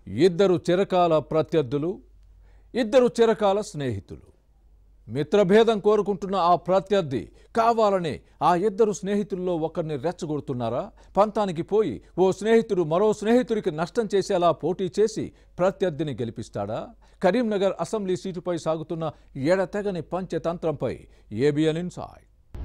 ఇద్దరు చిరకాల ప్రత్యర్థులు ఇద్దరు చిరకాల స్నేహితులు మిత్రభేదం కోరుకుంటున్న ఆ ప్రత్యర్థి కావాలనే ఆ ఇద్దరు స్నేహితుల్లో ఒకరిని రెచ్చగొడుతున్నారా పంతానికి పోయి ఓ స్నేహితుడు మరో స్నేహితుడికి నష్టం చేసేలా పోటీ చేసి ప్రత్యర్థిని గెలిపిస్తాడా కరీంనగర్ అసెంబ్లీ సీటుపై సాగుతున్న ఎడతెగని పంచతంత్రంపై ఏబిఎన్ ఇన్సైడ్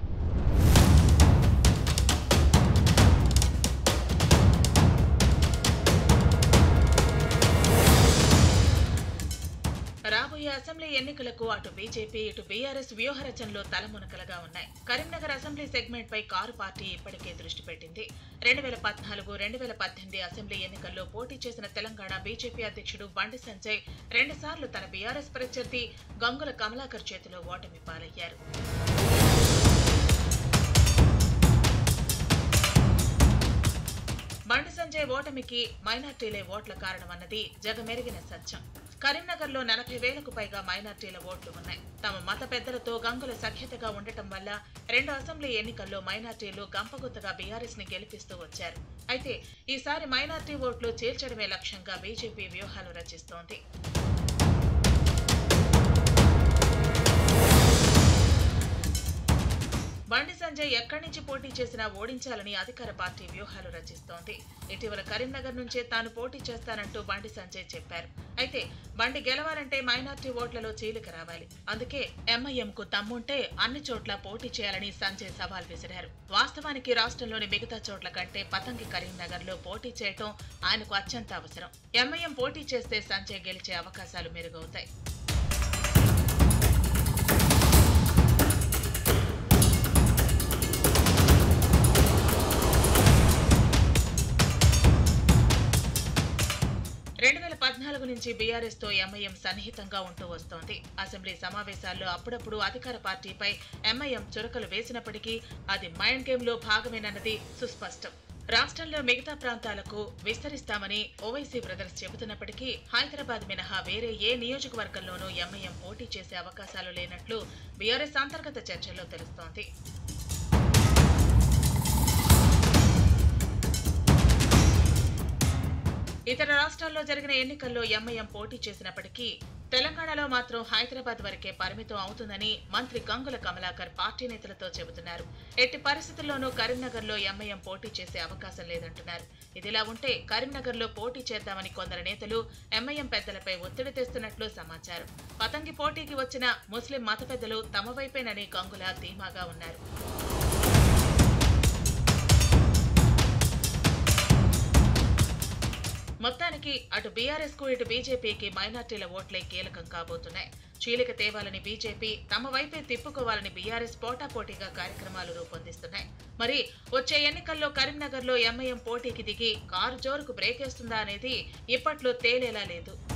రాబోయే అసెంబ్లీ ఎన్నికలకు అటు బీజేపీ ఇటు బీఆర్ఎస్ వ్యూహ రచనలో తలమునకలుగా ఉన్నాయి కరీంనగర్ అసెంబ్లీ సెగ్మెంట్ పై కారు పార్టీ ఇప్పటికే దృష్టి పెట్టింది రెండు వేల పద్నాలుగు రెండు వేల పద్దెనిమిది అసెంబ్లీ ఎన్నికల్లో పోటీ చేసిన తెలంగాణ బీజేపీ అధ్యక్షుడు బండి సంజయ్ రెండుసార్లు తన బీఆర్ఎస్ ప్రత్యర్థి గంగుల కమలాకర్ చేతిలో ఓటమి పాలయ్యారు బండి సంజయ్ ఓటమికి మైనార్టీలే ఓట్ల కారణమన్నది జగమెరిగిన సత్యం కరీంనగర్లో నలభై వేలకు పైగా మైనార్టీల ఓట్లు ఉన్నాయి తమ మత పెద్దలతో గంగుల సఖ్యతగా ఉండటం వల్ల రెండు అసెంబ్లీ ఎన్నికల్లో మైనార్టీలు గంపగుత్తగా బీఆర్ఎస్ ని గెలిపిస్తూ వచ్చారు అయితే ఈసారి మైనార్టీ ఓట్లు చీల్చడమే లక్ష్యంగా బీజేపీ వ్యూహాలు రచిస్తోంది బండి సంజయ్ ఎక్కడి నుంచి పోటీ చేసినా ఓడించాలని అధికార పార్టీ వ్యూహాలు రచిస్తోంది ఇటీవల కరీంనగర్ నుంచే తాను పోటీ చేస్తానంటూ బండి సంజయ్ చెప్పారు అయితే బండి గెలవాలంటే మైనార్టీ ఓట్లలో చీలిక రావాలి అందుకే ఎంఐఎం కు తమ్ముంటే అన్ని చోట్ల పోటీ చేయాలని సంజయ్ సవాల్ విసిరారు వాస్తవానికి రాష్ట్రంలోని మిగతా చోట్ల కంటే పతంగి కరీంనగర్ లో పోటీ చేయటం ఆయనకు అత్యంత అవసరం ఎంఐఎం పోటీ చేస్తే సంజయ్ గెలిచే అవకాశాలు మెరుగవుతాయి రెండు వేల పద్నాలుగు నుంచి బీఆర్ఎస్ తో ఎంఐఎం సన్నిహితంగా ఉంటూ వస్తోంది అసెంబ్లీ సమావేశాల్లో అప్పుడప్పుడు అధికార పార్టీపై ఎంఐఎం చురకలు వేసినప్పటికీ అది మైండ్ గేమ్ లో భాగమేనన్నది సుస్పష్టం రాష్ట్రంలో మిగతా ప్రాంతాలకు విస్తరిస్తామని ఓవైసీ బ్రదర్స్ చెబుతున్నప్పటికీ హైదరాబాద్ మినహా వేరే ఏ నియోజకవర్గంలోనూ ఎంఐఎం పోటీ చేసే అవకాశాలు లేనట్లు బీఆర్ఎస్ అంతర్గత చర్చల్లో తెలుస్తోంది ఇతర రాష్ట్రాల్లో జరిగిన ఎన్నికల్లో ఎంఐఎం పోటీ చేసినప్పటికీ తెలంగాణలో మాత్రం హైదరాబాద్ వరకే పరిమితం అవుతుందని మంత్రి గంగుల కమలాకర్ పార్టీ నేతలతో చెబుతున్నారు ఎట్టి పరిస్థితుల్లోనూ కరీంనగర్లో ఎంఐఎం పోటీ చేసే అవకాశం లేదంటున్నారు ఇదిలా ఉంటే కరీంనగర్లో పోటీ చేద్దామని కొందరు నేతలు ఎంఐఎం పెద్దలపై ఒత్తిడి తెస్తున్నట్లు సమాచారం పతంగి పోటీకి వచ్చిన ముస్లిం మత పెద్దలు తమ వైపేనని గంగుల ధీమాగా ఉన్నారు మొత్తానికి అటు బీఆర్ఎస్ కు ఇటు బీజేపీకి మైనార్టీల ఓట్లే కీలకం కాబోతున్నాయి చీలిక తేవాలని బీజేపీ తమ వైపే తిప్పుకోవాలని బీఆర్ఎస్ పోటాపోటీగా కార్యక్రమాలు రూపొందిస్తున్నాయి మరి వచ్చే ఎన్నికల్లో కరీంనగర్ లో ఎంఐఎం పోటీకి దిగి కారు జోరుకు బ్రేక్ వేస్తుందా అనేది ఇప్పట్లో తేలేలా లేదు